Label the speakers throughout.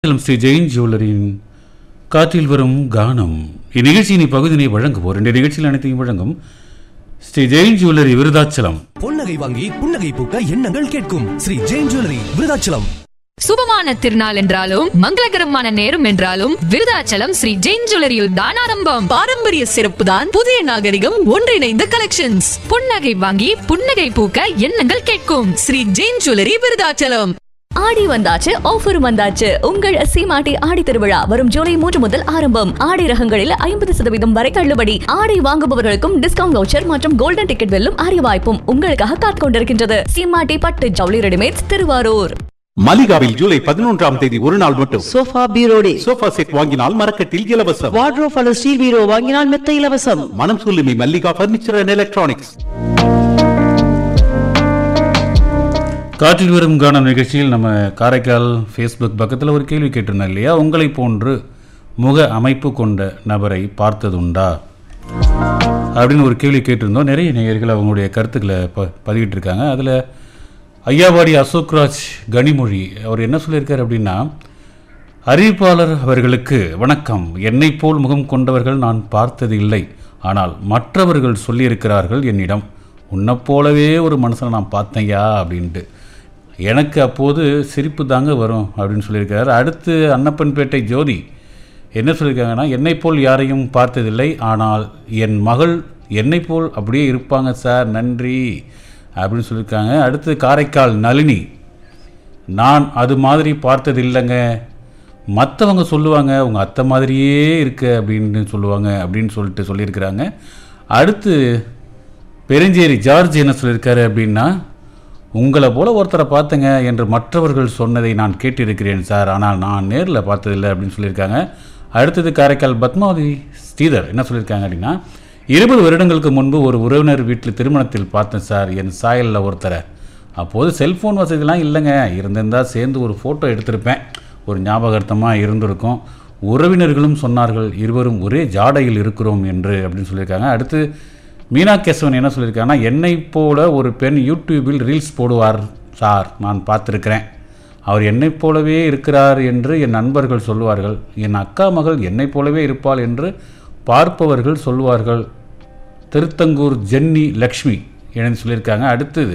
Speaker 1: சேலம் ஸ்ரீ ஜெயின் ஜுவல்லரியின் காற்றில் வரும் கானம் இந்நிகழ்ச்சியின் இப்பகுதியினை வழங்குவோர் இந்த நிகழ்ச்சியில் அனைத்தையும் வழங்கும் ஸ்ரீ ஜெயின் ஜுவல்லரி விருதாச்சலம்
Speaker 2: பொன்னகை வாங்கி புன்னகை பூக்க எண்ணங்கள் கேட்கும் ஸ்ரீ ஜெயின் ஜுவல்லரி விருதாச்சலம்
Speaker 3: சுபமான திருநாள் என்றாலும் மங்களகரமான நேரம் என்றாலும் விருதாச்சலம் ஸ்ரீ ஜெயின் ஜுவல்லரியில் தான் ஆரம்பம் பாரம்பரிய சிறப்பு தான் புதிய நாகரிகம் ஒன்றிணைந்த கலெக்ஷன்ஸ் புன்னகை வாங்கி புன்னகை பூக்க எண்ணங்கள் கேட்கும் ஸ்ரீ ஜெயின் ஜுவல்லரி விருதாச்சலம்
Speaker 4: ஆடி வந்தாச்சு ஆஃபர் வந்தாச்சு உங்கள் சீமாட்டி ஆடி திருவிழா வரும் ஜூலை மூன்று முதல் ஆரம்பம் ஆடை ரகங்களில் ஐம்பது சதவீதம் வரை தள்ளுபடி ஆடை வாங்குபவர்களுக்கும் டிஸ்கவுண்ட் வவுச்சர் மற்றும் கோல்டன் டிக்கெட் வெல்லும் அரிய வாய்ப்பும் உங்களுக்காக காத்துக் கொண்டிருக்கின்றது சீமாட்டி பட்டு ஜவுளி ரெடிமேட்ஸ் திருவாரூர்
Speaker 5: மலிகாவில் ஜூலை பதினொன்றாம் தேதி ஒரு நாள் மட்டும்
Speaker 6: சோஃபா பீரோடே
Speaker 5: சோஃபா செட் வாங்கினால் மரக்கட்டில் இலவசம்
Speaker 6: வார்ட்ரோப் அல்லது ஸ்டீல் பீரோ வாங்கினால் மெத்த இலவசம்
Speaker 5: மனம் சொல்லுமி மல்லிகா பர்னிச்சர் அண்ட் எலக்ட்ரானிக்ஸ்
Speaker 1: காற்றில் வரும் கானம் நிகழ்ச்சியில் நம்ம காரைக்கால் ஃபேஸ்புக் பக்கத்தில் ஒரு கேள்வி கேட்டிருந்தோம் இல்லையா உங்களை போன்று முக அமைப்பு கொண்ட நபரை பார்த்ததுண்டா அப்படின்னு ஒரு கேள்வி கேட்டிருந்தோம் நிறைய நேயர்கள் அவங்களுடைய கருத்துக்களை ப பதிவிட்டிருக்காங்க அதில் ஐயாவாடி அசோக்ராஜ் கனிமொழி அவர் என்ன சொல்லியிருக்காரு அப்படின்னா அறிவிப்பாளர் அவர்களுக்கு வணக்கம் என்னைப் போல் முகம் கொண்டவர்கள் நான் பார்த்தது இல்லை ஆனால் மற்றவர்கள் சொல்லியிருக்கிறார்கள் என்னிடம் உன்னைப் போலவே ஒரு மனுஷனை நான் பார்த்தேன்யா அப்படின்ட்டு எனக்கு அப்போது சிரிப்பு தாங்க வரும் அப்படின்னு சொல்லியிருக்காரு அடுத்து அன்னப்பன்பேட்டை ஜோதி என்ன சொல்லியிருக்காங்கன்னா என்னைப் போல் யாரையும் பார்த்ததில்லை ஆனால் என் மகள் என்னைப் போல் அப்படியே இருப்பாங்க சார் நன்றி அப்படின்னு சொல்லியிருக்காங்க அடுத்து காரைக்கால் நளினி நான் அது மாதிரி பார்த்தது இல்லைங்க மற்றவங்க சொல்லுவாங்க உங்கள் அத்தை மாதிரியே இருக்கு அப்படின்னு சொல்லுவாங்க அப்படின்னு சொல்லிட்டு சொல்லியிருக்கிறாங்க அடுத்து பெருஞ்சேரி ஜார்ஜ் என்ன சொல்லியிருக்காரு அப்படின்னா உங்களை போல ஒருத்தரை பார்த்தங்க என்று மற்றவர்கள் சொன்னதை நான் கேட்டிருக்கிறேன் சார் ஆனால் நான் நேரில் பார்த்ததில்லை அப்படின்னு சொல்லியிருக்காங்க அடுத்தது காரைக்கால் பத்மாவதி ஸ்ரீதர் என்ன சொல்லியிருக்காங்க அப்படின்னா இருபது வருடங்களுக்கு முன்பு ஒரு உறவினர் வீட்டில் திருமணத்தில் பார்த்தேன் சார் என் சாயலில் ஒருத்தரை அப்போது செல்ஃபோன் வசதிலாம் இல்லைங்க இருந்திருந்தால் சேர்ந்து ஒரு ஃபோட்டோ எடுத்திருப்பேன் ஒரு ஞாபகார்த்தமாக இருந்திருக்கும் உறவினர்களும் சொன்னார்கள் இருவரும் ஒரே ஜாடையில் இருக்கிறோம் என்று அப்படின்னு சொல்லியிருக்காங்க அடுத்து மீனா கேசவன் என்ன சொல்லியிருக்காங்கன்னா என்னை போல ஒரு பெண் யூடியூபில் ரீல்ஸ் போடுவார் சார் நான் பார்த்துருக்கிறேன் அவர் என்னைப் போலவே இருக்கிறார் என்று என் நண்பர்கள் சொல்லுவார்கள் என் அக்கா மகள் என்னைப் போலவே இருப்பாள் என்று பார்ப்பவர்கள் சொல்லுவார்கள் திருத்தங்கூர் ஜென்னி லக்ஷ்மி என்று சொல்லியிருக்காங்க அடுத்தது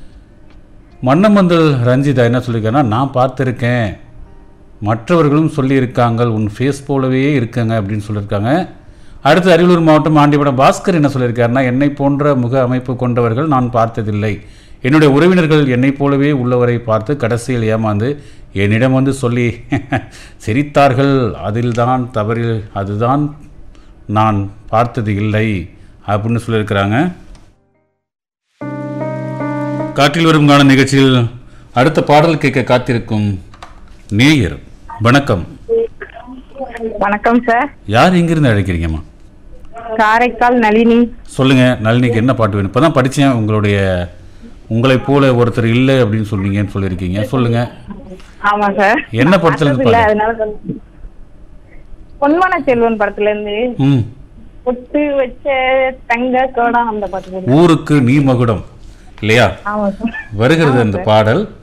Speaker 1: மன்னமந்தல் ரஞ்சிதா என்ன சொல்லியிருக்காங்கன்னா நான் பார்த்துருக்கேன் மற்றவர்களும் சொல்லியிருக்காங்க உன் ஃபேஸ் போலவே இருக்கங்க அப்படின்னு சொல்லியிருக்காங்க அடுத்து அரியலூர் மாவட்டம் ஆண்டிபடம் பாஸ்கர் என்ன சொல்லியிருக்காருன்னா என்னை போன்ற முக அமைப்பு கொண்டவர்கள் நான் பார்த்ததில்லை என்னுடைய உறவினர்கள் என்னைப் போலவே உள்ளவரை பார்த்து கடைசியில் ஏமாந்து என்னிடம் வந்து சொல்லி சிரித்தார்கள் அதில்தான் தவறில் அதுதான் நான் பார்த்தது இல்லை அப்படின்னு சொல்லியிருக்கிறாங்க காற்றில் வரும் கான நிகழ்ச்சியில் அடுத்த பாடல் கேட்க காத்திருக்கும் நேயர் வணக்கம்
Speaker 7: வணக்கம் சார்
Speaker 1: யார் எங்கிருந்து அழைக்கிறீங்கம்மா
Speaker 7: காரைக்கால் நளினி
Speaker 1: சொல்லுங்க நளினிக்கு என்ன பாட்டு வேணும் இப்பதான் படிச்சேன் உங்களுடைய உங்களைப் போல ஒருத்தர் இல்லை அப்படின்னு சொன்னீங்கன்னு சொல்லியிருக்கீங்க சொல்லுங்க
Speaker 7: ஆமா சார்
Speaker 1: என்ன படத்துல இருந்து
Speaker 7: இல்ல
Speaker 1: பாடு?
Speaker 7: அதனால சொன்னேன். பொன்மன செல்வன் படத்துல இருந்து
Speaker 1: ம்
Speaker 7: பொட்டு வச்ச தங்க கோடம் அந்த பாட்டு போடுங்க.
Speaker 1: ஊருக்கு நீ மகுடம் இல்லையா
Speaker 7: ஆமா சார்
Speaker 1: வருகிறது அந்த பாடல்